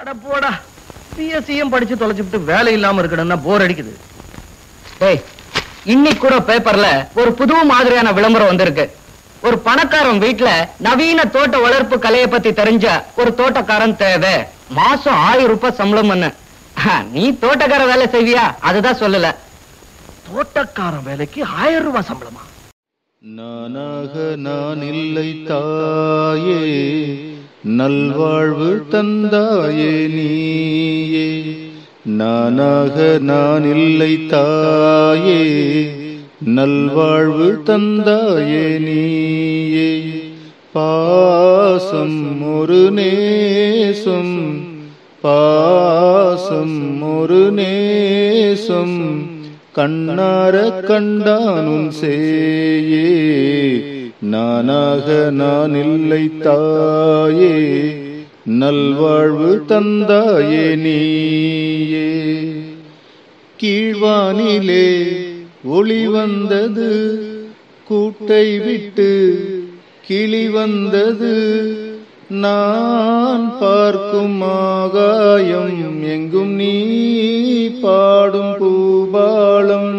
அட போடா பிஎஸ்சியும் படிச்சு தொலைச்சுட்டு வேலை இல்லாம இருக்கணும்னா போர் அடிக்குது டேய் இன்னைக்கு கூட பேப்பர்ல ஒரு புது மாதிரியான விளம்பரம் வந்திருக்கு ஒரு பணக்காரன் வீட்ல நவீன தோட்ட வளர்ப்பு கலையை பத்தி தெரிஞ்ச ஒரு தோட்டக்காரன் தேவை மாசம் ஆயிரம் ரூபாய் சம்பளம் பண்ண நீ தோட்டக்கார வேலை செய்வியா அதுதான் சொல்லல தோட்டக்காரன் வேலைக்கு ஆயிரம் ரூபாய் சம்பளமா நானாக நான் இல்லை தாயே நல்வாழ்வு தந்தாயே நீயே நானாக நான் இல்லை தாயே நல்வாழ்வு தந்தாயே நீயே பாசம் ஒரு நேசம் பாசம் ஒரு நேசம் கண்ணார கண்டானும் சேயே நானாக நான் இல்லை தாயே நல்வாழ்வு தந்தாயே நீயே கீழ்வானிலே ஒளி வந்தது கூட்டை விட்டு கிளி வந்தது நான் பார்க்கும் ஆகாயம் எங்கும் நீ பாடும் பூபாலம்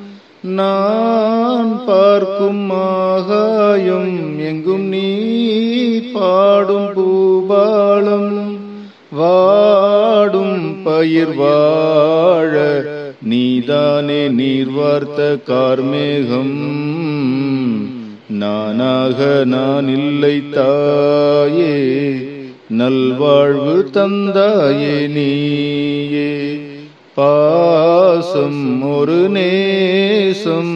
நான் பார்க்கும் ஆகாயம் எங்கும் நீ பாடும் பூபாலம் வாடும் பயிர் வாழ நீதானே நீர் வார்த்த கார்மேகம் நானாக நான் இல்லை தாயே நல்வாழ்வு தந்தாயே நீயே பாசம் ஒரு நேசம்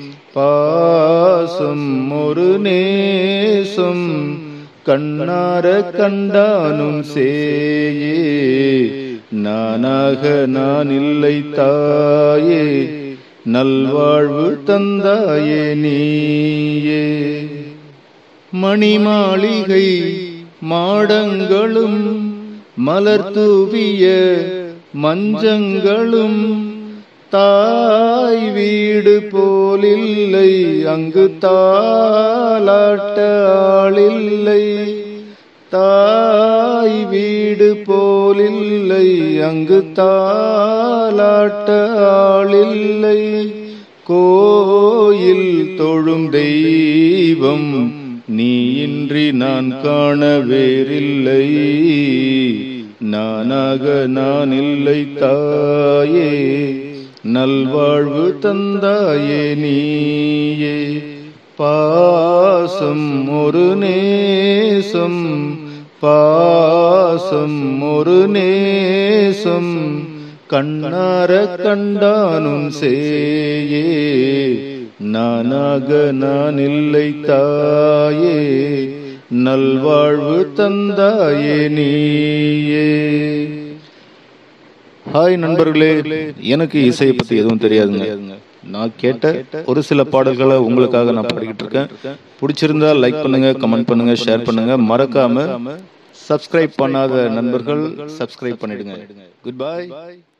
பாசம் ஒரு நேசம் கண்ணார கண்டானும் சேயே நானாக நான் இல்லை தாயே நல்வாழ்வு தந்தாயே நீயே மணி மாளிகை மாடங்களும் மலர் தூவிய மஞ்சங்களும் தாய் வீடு போலில்லை அங்கு தாலாட்ட ஆளில்லை தாய் வீடு போலில்லை அங்கு தாலாட்ட ஆளில்லை கோயில் தொழும் தெய்வம் நீ இன்றி நான் காண வேறில்லை நானாக நான் இல்லை தாயே நல்வாழ்வு தந்தாயே நீயே பாசம் ஒரு நேசம் பாசம் ஒரு நேசம் கண்ணார கண்டானும் சேயே நானாக நான் இல்லை தாயே நல்வாழ்வு தந்தாயே நீயே ஹாய் நண்பர்களே எனக்கு இசையை பத்தி எதுவும் தெரியாதுங்க நான் கேட்ட ஒரு சில பாடல்களை உங்களுக்காக நான் பாடிக்கிட்டு இருக்கேன் பிடிச்சிருந்தா லைக் பண்ணுங்க கமெண்ட் பண்ணுங்க ஷேர் பண்ணுங்க மறக்காம சப்ஸ்கிரைப் பண்ணாத நண்பர்கள் சப்ஸ்கிரைப் பண்ணிடுங்க குட் பை